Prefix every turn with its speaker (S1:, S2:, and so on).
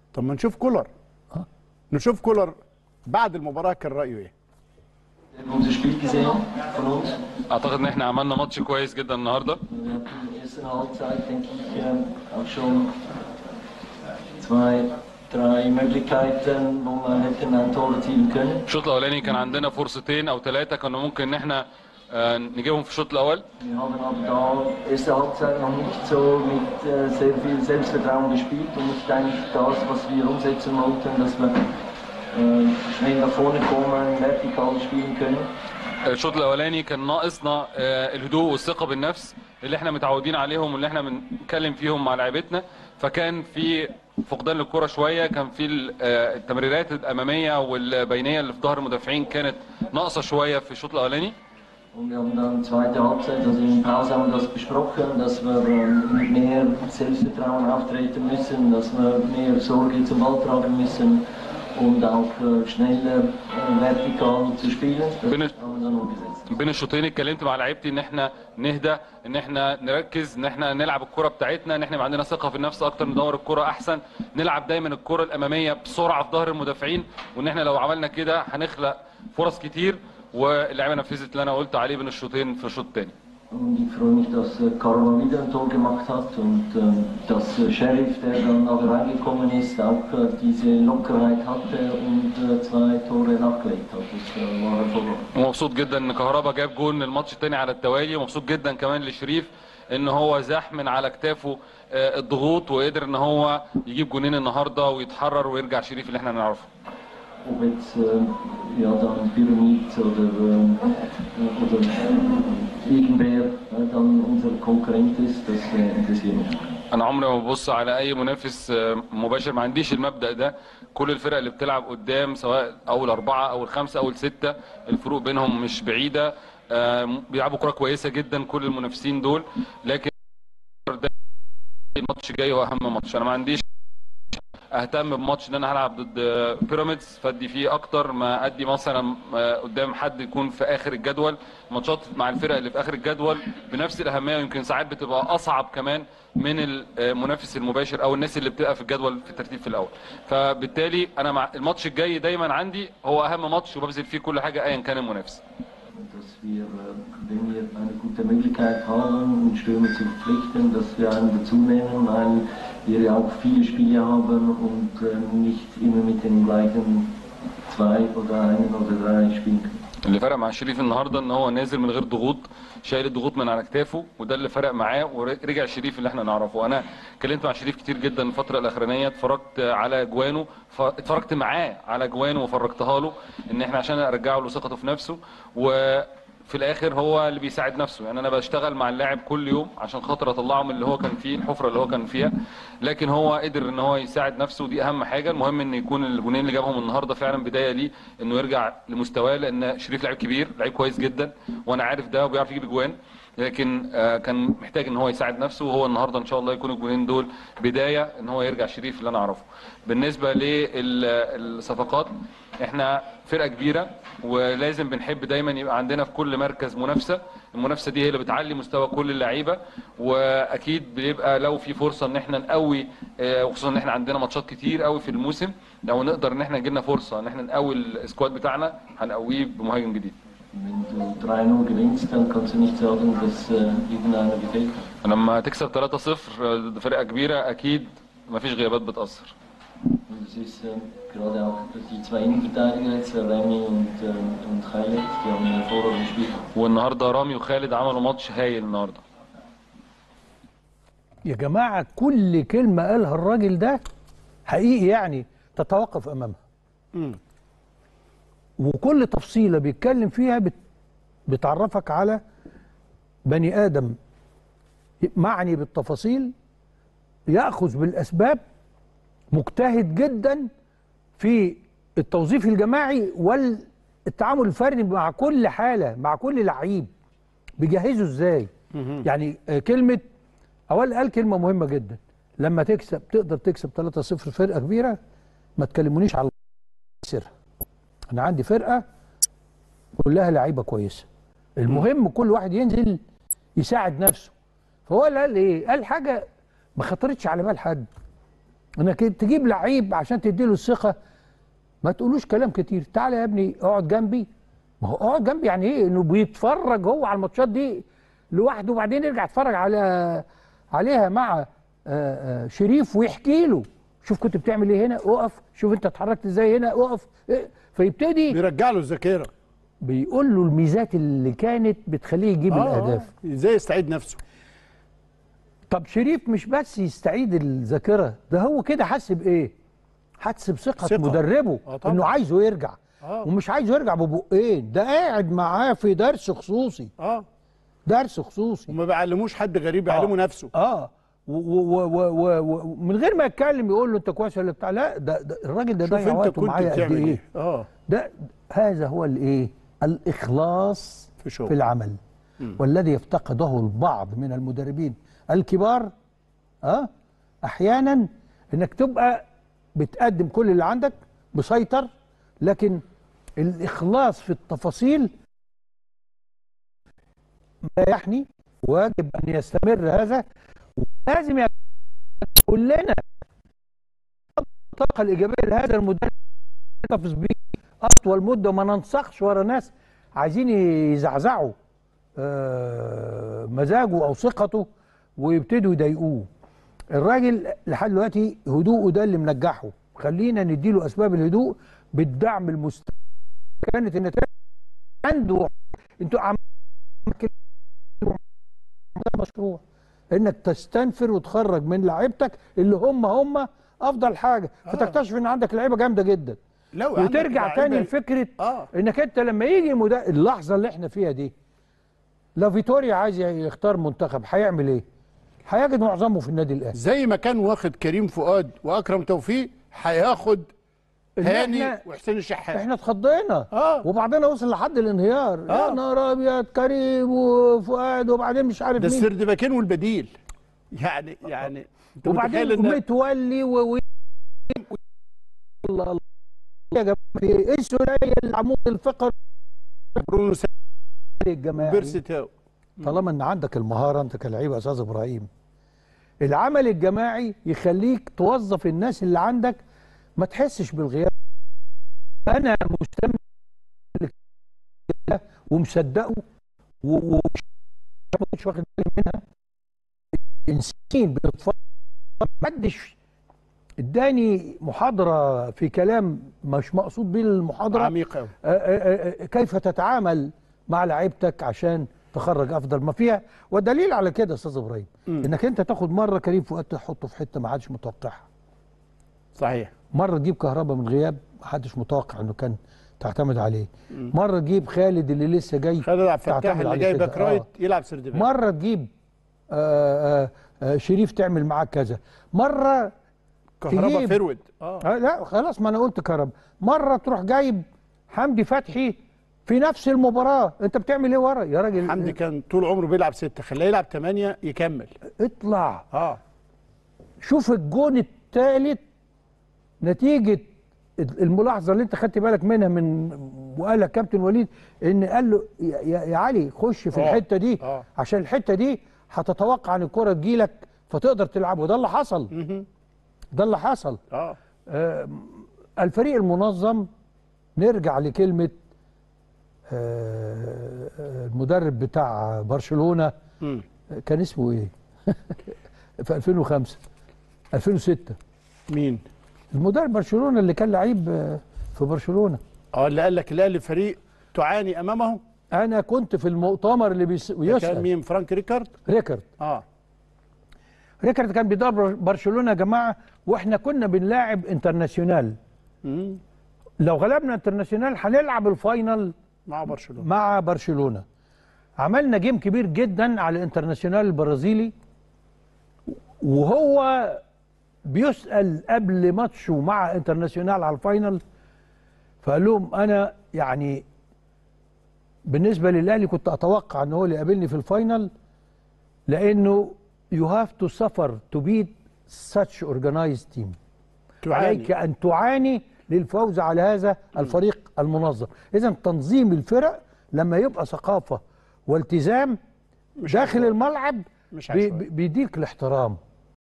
S1: طب ما نشوف كولر نشوف كولر بعد المباراه كان رايه ايه
S2: unser Spiel gesehen von uns.
S3: اعتقد ان احنا عملنا ماتش كويس جدا النهارده
S2: Wir hatten in der ersten Halbzeit, denke ich, ähm, auch schon zwei, drei Möglichkeiten, wo wir hätten ein Tor erzielen können.
S3: الشوط الاولاني كان عندنا فرصتين او ثلاثه كنا ممكن ان احنا آه، نجيبهم في الشوط الاول
S2: Wir haben aber da erste Halbzeit noch nicht so mit äh, sehr viel Selbstvertrauen gespielt und nicht eigentlich das, was wir umsetzen wollten, dass wir äh, schnell nach vorne kommen, vertikal spielen können.
S3: الشوط الاولاني كان ناقصنا آه، الهدوء والثقه بالنفس اللي احنا متعودين عليهم واللي احنا بنتكلم فيهم مع لعيبتنا فكان في فقدان للكره شويه كان في ال- آه، التمريرات الاماميه والبينيه اللي في ظهر المدافعين كانت ناقصه شويه في الشوط الاولاني
S2: Und wir haben dann zweite Halbzeit, also in der Pause haben wir das besprochen, dass wir ähm, mit mehr Selbstvertrauen auftreten müssen, dass wir mehr Sorge zum Ball tragen müssen und auch äh, schneller äh, vertikal zu spielen. Das
S3: Bin ich-
S2: haben wir dann umgesetzt.
S3: بين الشوطين اتكلمت مع لعيبتي ان احنا نهدى ان احنا نركز ان احنا نلعب الكره بتاعتنا ان احنا يبقى عندنا ثقه في النفس اكتر ندور الكره احسن نلعب دايما الكره الاماميه بسرعه في ظهر المدافعين وان احنا لو عملنا كده هنخلق فرص كتير واللعيبه نفذت اللي انا قلت عليه بين الشوطين في الشوط الثاني
S2: Und ich freue mich, dass äh, Karol wieder ein Tor gemacht hat und ähm, dass äh, Sheriff, der dann aber reingekommen ist, auch äh, diese Lockerheit hatte und äh, zwei Tore nachgelegt hat. Das äh, war hervorragend.
S3: ومبسوط جدا ان كهربا جاب جول الماتش الثاني على التوالي ومبسوط جدا كمان لشريف ان هو زاح من على كتافه آه، الضغوط وقدر ان هو يجيب جونين النهارده ويتحرر ويرجع شريف اللي احنا نعرفه
S2: Ob jetzt äh, ja, dann Pyramid oder, ähm, oder irgendwer äh, dann unser Konkurrent ist, das äh, interessiert mich.
S3: انا عمري ما ببص على اي منافس آه، مباشر ما عنديش المبدا ده كل الفرق اللي بتلعب قدام سواء اول اربعه او الخمسه او السته الفروق بينهم مش بعيده آه، بيلعبوا كره كويسه جدا كل المنافسين دول لكن ده الماتش جاي هو اهم ماتش انا ما عنديش اهتم بماتش ان انا هلعب ضد بيراميدز فادي فيه اكتر ما ادي مثلا آه، قدام حد يكون في اخر الجدول ماتشات مع الفرق اللي في اخر الجدول بنفس الاهميه ويمكن ساعات بتبقى اصعب كمان من المنافس المباشر او الناس اللي بتبقى في الجدول في الترتيب في الاول فبالتالي انا مع الماتش الجاي دايما عندي هو اهم ماتش وببذل فيه كل حاجه ايا كان المنافس
S2: Und dass wir, äh, wenn wir eine gute Möglichkeit haben, einen Stürmer zu verpflichten, dass wir einen dazu nehmen, weil wir ja auch viele Spiele haben und äh, nicht immer mit den gleichen zwei oder einen oder drei spielen können.
S3: اللي فرق مع شريف النهارده ان هو نازل من غير ضغوط شايل الضغوط من على كتافه وده اللي فرق معاه ورجع شريف اللي احنا نعرفه انا اتكلمت مع شريف كتير جدا الفتره الاخرانيه اتفرجت على جوانه ف- اتفرجت معاه على جوانه وفرجتها له ان احنا عشان ارجعه له ثقته في نفسه وفي الاخر هو اللي بيساعد نفسه يعني انا بشتغل مع اللاعب كل يوم عشان خاطر اطلعه من اللي هو كان فيه الحفره اللي هو كان فيها لكن هو قدر ان هو يساعد نفسه ودي اهم حاجه المهم ان يكون الجونين اللي جابهم النهارده فعلا بدايه ليه انه يرجع لمستواه لان شريف لعيب كبير لعيب كويس جدا وانا عارف ده وبيعرف يجيب اجوان لكن آه، كان محتاج ان هو يساعد نفسه وهو النهارده ان شاء الله يكون الجونين دول بدايه ان هو يرجع شريف اللي انا اعرفه بالنسبه للصفقات احنا فرقه كبيره ولازم بنحب دايما يبقى عندنا في كل مركز منافسه المنافسه دي هي اللي بتعلي مستوى كل اللعيبه واكيد بيبقى لو في فرصه ان احنا نقوي آه، وخصوصا ان احنا عندنا ماتشات كتير قوي في الموسم لو نقدر ان احنا يجيلنا فرصه ان احنا نقوي السكواد بتاعنا هنقويه بمهاجم جديد
S2: Wenn du 3-0 gewinnst, dann kannst du nicht sagen, dass äh, irgendeiner gefehlt hat.
S3: لما تكسب 3-0 ضد فرقه كبيره اكيد مفيش غيابات بتاثر
S2: Und es ist äh, gerade auch die zwei Innenverteidiger jetzt, der Remy und, äh, und Khaled, die haben ein hervorragendes Spiel.
S3: والنهارده رامي وخالد عملوا ماتش هايل النهارده
S4: يا جماعة كل كلمة قالها الراجل ده حقيقي يعني تتوقف أمامها وكل تفصيلة بيتكلم فيها بت... بتعرفك على بني آدم معني بالتفاصيل يأخذ بالأسباب مجتهد جدا في التوظيف الجماعي والتعامل الفردي مع كل حالة مع كل لعيب بيجهزه ازاي يعني آه، كلمة أول قال كلمة مهمة جدا لما تكسب تقدر تكسب 3-0 فرقة كبيرة ما تكلمونيش على سرها أنا عندي فرقة كلها لعيبة كويسة المهم كل واحد ينزل يساعد نفسه فهو اللي قال إيه؟ قال حاجة ما خطرتش على بال حد انك تجيب لعيب عشان تديله الثقه ما تقولوش كلام كتير تعالى يا ابني اقعد جنبي ما هو اقعد جنبي يعني ايه انه بيتفرج هو على الماتشات دي لوحده وبعدين يرجع يتفرج على عليها مع آه، آه، شريف ويحكي له شوف كنت بتعمل ايه هنا اقف شوف انت اتحركت ازاي هنا اقف إيه؟ فيبتدي
S1: بيرجع له الذاكره
S4: بيقول له الميزات اللي كانت بتخليه يجيب
S1: آه،
S4: الاهداف
S1: آه. ازاي يستعيد نفسه
S4: طب شريف مش بس يستعيد الذاكره ده هو كده حس بايه حس بثقه
S1: ثقة.
S4: مدربه
S1: آه طبعا.
S4: انه عايزه يرجع
S1: آه.
S4: ومش عايزه يرجع ببقين ده قاعد معاه في درس خصوصي
S1: اه
S4: درس خصوصي
S1: وما بيعلموش حد غريب يعلمه نفسه
S4: اه و- و- و- و- و- ومن غير ما يتكلم يقول له انت كويس ولا بتاع لا ده, ده الراجل ده
S1: شوف
S4: ضيع
S1: انت
S4: وقته
S1: كنت
S4: معايا قد
S1: بتعمل
S4: ايه
S1: ايه اه
S4: ده هذا هو الايه الاخلاص
S1: في شغل.
S4: في العمل والذي يفتقده البعض من المدربين الكبار اه احيانا انك تبقى بتقدم كل اللي عندك مسيطر لكن الاخلاص في التفاصيل ما يحني واجب ان يستمر هذا ولازم يكون كلنا الطاقه الايجابيه لهذا المدرب نحتفظ بيه اطول مده وما ننسخش ورا ناس عايزين يزعزعوا آه، مزاجه او ثقته ويبتدوا يضايقوه الراجل لحد دلوقتي هدوءه ده اللي منجحه خلينا نديله اسباب الهدوء بالدعم المستمر كانت النتائج عنده انتوا عم ده مشروع انك تستنفر وتخرج من لعيبتك اللي هم هم افضل حاجه فتكتشف ان عندك لعيبه جامده جدا
S1: لو عندك
S4: وترجع
S1: لعيبة-
S4: تاني لفكره
S1: اه
S4: انك انت لما يجي مدا... اللحظه اللي احنا فيها دي لو فيتوريا عايز يختار منتخب هيعمل ايه؟ هيجد معظمه في النادي الاهلي
S1: زي ما كان واخد كريم فؤاد واكرم توفيق هياخد
S4: إن
S1: هاني
S4: إحنا-
S1: وحسين الشحات
S4: احنا اتخضينا
S1: آه.
S4: وبعدين وصل لحد الانهيار
S1: آه.
S4: يا نهار ابيض كريم وفؤاد وبعدين مش عارف
S1: ده
S4: مين
S1: السردباكين والبديل يعني يعني انت متخيل
S4: وبعدين
S1: ان
S4: متولي و و- الله الله يا جماعه في ايه السوليه العمود الفقري
S1: برونو سا-
S4: الجماعي
S1: بيرسي تاو
S4: طالما ان عندك المهاره انت كلعيب يا استاذ ابراهيم العمل الجماعي يخليك توظف الناس اللي عندك ما تحسش بالغياب انا مستمع لك ومصدقه و- ومش مش واخد بالي منها انسين بتتفرج محدش اداني محاضره في كلام مش مقصود بيه المحاضره
S1: عميق قوي
S4: آه، آه، آه، كيف تتعامل مع لعيبتك عشان تخرج افضل ما فيها والدليل على كده يا استاذ ابراهيم انك انت تاخد مره كريم فؤاد تحطه في حته ما حدش متوقعها
S1: صحيح
S4: مره تجيب كهربا من غياب ما حدش متوقع انه كان تعتمد عليه مره تجيب خالد اللي لسه جاي
S1: خالد عبد الفتاح
S4: تعتمد
S1: اللي
S4: عليه
S1: جاي
S4: كده.
S1: باك رايت
S4: آه.
S1: يلعب سردباك
S4: مره تجيب آه، آه، آه، شريف تعمل معاه كذا مره
S1: كهربا
S4: تجيب-
S1: فيرود اه
S4: آه لا خلاص ما انا قلت كهربا مره تروح جايب حمدي فتحي في نفس المباراه انت بتعمل ايه ورا يا راجل
S1: حمدي كان طول عمره بيلعب ستة خليه يلعب ثمانية يكمل
S4: اطلع
S1: اه
S4: شوف الجون الثالث نتيجه الملاحظه اللي انت خدت بالك منها من وقالها كابتن وليد ان قال له يا, يا يا علي خش في
S1: آه،
S4: الحته دي
S1: آه.
S4: عشان الحته دي هتتوقع ان الكره تجيلك فتقدر تلعب وده اللي حصل ده اللي حصل
S1: اه
S4: الفريق المنظم نرجع لكلمة آه، آه، المدرب بتاع برشلونة
S1: مم.
S4: كان اسمه ايه في 2005 2006
S1: مين
S4: المدرب برشلونة اللي كان لعيب آه، في برشلونة
S1: اه اللي قال لك الاهلي فريق تعاني امامه
S4: انا كنت في المؤتمر اللي بيس...
S1: ده كان
S4: ويسأل
S1: مين فرانك ريكارد
S4: ريكارد
S1: اه
S4: ريكارد كان بيدرب برشلونة يا جماعة واحنا كنا بنلاعب انترناسيونال
S1: مم.
S4: لو غلبنا انترناسيونال هنلعب الفاينل
S1: مع برشلونة
S4: مع برشلونه عملنا جيم كبير جدا على الانترناسيونال البرازيلي وهو بيسال قبل ماتشه مع انترناسيونال على الفاينل فقال لهم انا يعني بالنسبه للاهلي كنت اتوقع ان هو اللي يقابلني في الفاينل لانه you have to suffer to beat such organized team عليك
S1: تعاني
S4: ان تعاني للفوز على هذا الفريق المنظم اذا تنظيم الفرق لما يبقى ثقافه والتزام
S1: مش
S4: داخل
S1: عشوائي.
S4: الملعب
S1: مش
S4: بي-
S1: عشوائي.
S4: بي- بيديك الاحترام